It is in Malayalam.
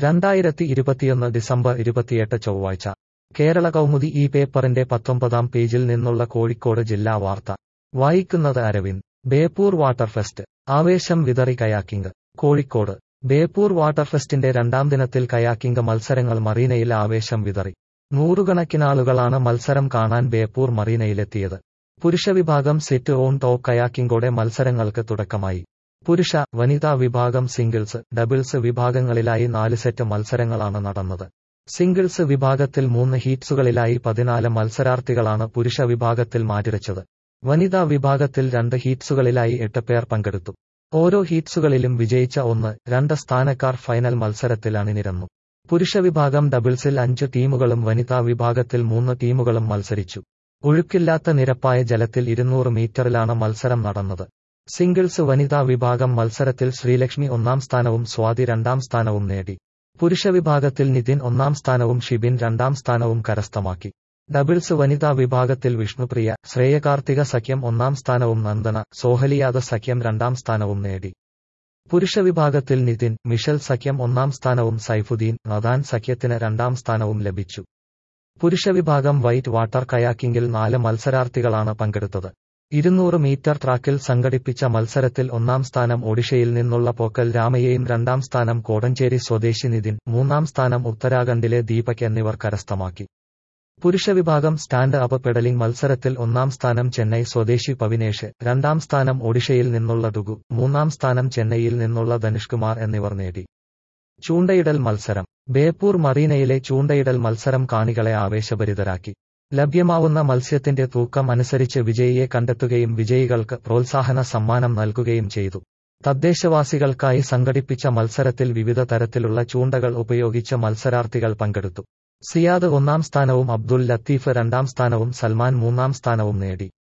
രണ്ടായിരത്തി ഇരുപത്തിയൊന്ന് ഡിസംബർ ഇരുപത്തിയെട്ട് ചൊവ്വാഴ്ച കേരള കൗമുദി ഈ പേപ്പറിന്റെ പത്തൊമ്പതാം പേജിൽ നിന്നുള്ള കോഴിക്കോട് ജില്ലാ വാർത്ത വായിക്കുന്നത് അരവിന്ദ് ബേപ്പൂർ വാട്ടർ ഫെസ്റ്റ് ആവേശം വിതറി കയാക്കിംഗ് കോഴിക്കോട് ബേപ്പൂർ വാട്ടർ ഫെസ്റ്റിന്റെ രണ്ടാം ദിനത്തിൽ കയാക്കിംഗ് മത്സരങ്ങൾ മറീനയിൽ ആവേശം വിതറി നൂറുകണക്കിനാളുകളാണ് മത്സരം കാണാൻ ബേപ്പൂർ മറീനയിലെത്തിയത് പുരുഷ വിഭാഗം സെറ്റ് ഓൺ ടോപ്പ് കയാക്കിംഗോടെ മത്സരങ്ങൾക്ക് തുടക്കമായി പുരുഷ വനിതാ വിഭാഗം സിംഗിൾസ് ഡബിൾസ് വിഭാഗങ്ങളിലായി നാല് സെറ്റ് മത്സരങ്ങളാണ് നടന്നത് സിംഗിൾസ് വിഭാഗത്തിൽ മൂന്ന് ഹീറ്റ്സുകളിലായി പതിനാല് മത്സരാർത്ഥികളാണ് പുരുഷ വിഭാഗത്തിൽ മാറ്റിരച്ചത് വനിതാ വിഭാഗത്തിൽ രണ്ട് ഹീറ്റ്സുകളിലായി എട്ട് പേർ പങ്കെടുത്തു ഓരോ ഹീറ്റ്സുകളിലും വിജയിച്ച ഒന്ന് രണ്ട് സ്ഥാനക്കാർ ഫൈനൽ മത്സരത്തിൽ അണിനിരന്നു പുരുഷ വിഭാഗം ഡബിൾസിൽ അഞ്ച് ടീമുകളും വനിതാ വിഭാഗത്തിൽ മൂന്ന് ടീമുകളും മത്സരിച്ചു ഒഴുക്കില്ലാത്ത നിരപ്പായ ജലത്തിൽ ഇരുന്നൂറ് മീറ്ററിലാണ് മത്സരം നടന്നത് സിംഗിൾസ് വനിതാ വിഭാഗം മത്സരത്തിൽ ശ്രീലക്ഷ്മി ഒന്നാം സ്ഥാനവും സ്വാതി രണ്ടാം സ്ഥാനവും നേടി പുരുഷ വിഭാഗത്തിൽ നിതിൻ ഒന്നാം സ്ഥാനവും ഷിബിൻ രണ്ടാം സ്ഥാനവും കരസ്ഥമാക്കി ഡബിൾസ് വനിതാ വിഭാഗത്തിൽ വിഷ്ണുപ്രിയ ശ്രേയകാർത്തിക സഖ്യം ഒന്നാം സ്ഥാനവും നന്ദന സോഹലിയാദ സഖ്യം രണ്ടാം സ്ഥാനവും നേടി പുരുഷ വിഭാഗത്തിൽ നിതിൻ മിഷൽ സഖ്യം ഒന്നാം സ്ഥാനവും സൈഫുദ്ദീൻ നദാൻ സഖ്യത്തിന് രണ്ടാം സ്ഥാനവും ലഭിച്ചു പുരുഷ വിഭാഗം വൈറ്റ് വാട്ടർ കയാക്കിംഗിൽ നാല് മത്സരാർത്ഥികളാണ് പങ്കെടുത്തത് ഇരുന്നൂറ് മീറ്റർ ട്രാക്കിൽ സംഘടിപ്പിച്ച മത്സരത്തിൽ ഒന്നാം സ്ഥാനം ഒഡീഷയിൽ നിന്നുള്ള പോക്കൽ രാമയെയും രണ്ടാം സ്ഥാനം കോടഞ്ചേരി സ്വദേശി നിതിൻ മൂന്നാം സ്ഥാനം ഉത്തരാഖണ്ഡിലെ ദീപക് എന്നിവർ കരസ്ഥമാക്കി പുരുഷ വിഭാഗം സ്റ്റാൻഡ് അപ്പ് പെഡലിംഗ് മത്സരത്തിൽ ഒന്നാം സ്ഥാനം ചെന്നൈ സ്വദേശി പവിനേഷ് രണ്ടാം സ്ഥാനം ഒഡീഷയിൽ നിന്നുള്ള ഡുഗു മൂന്നാം സ്ഥാനം ചെന്നൈയിൽ നിന്നുള്ള ധനുഷ്കുമാർ എന്നിവർ നേടി ചൂണ്ടയിടൽ മത്സരം ബേപ്പൂർ മറീനയിലെ ചൂണ്ടയിടൽ മത്സരം കാണികളെ ആവേശഭരിതരാക്കി ലഭ്യമാവുന്ന മത്സ്യത്തിന്റെ തൂക്കം അനുസരിച്ച് വിജയിയെ കണ്ടെത്തുകയും വിജയികൾക്ക് പ്രോത്സാഹന സമ്മാനം നൽകുകയും ചെയ്തു തദ്ദേശവാസികൾക്കായി സംഘടിപ്പിച്ച മത്സരത്തിൽ വിവിധ തരത്തിലുള്ള ചൂണ്ടകൾ ഉപയോഗിച്ച് മത്സരാർത്ഥികൾ പങ്കെടുത്തു സിയാദ് ഒന്നാം സ്ഥാനവും അബ്ദുൽ ലത്തീഫ് രണ്ടാം സ്ഥാനവും സൽമാൻ മൂന്നാം സ്ഥാനവും നേടി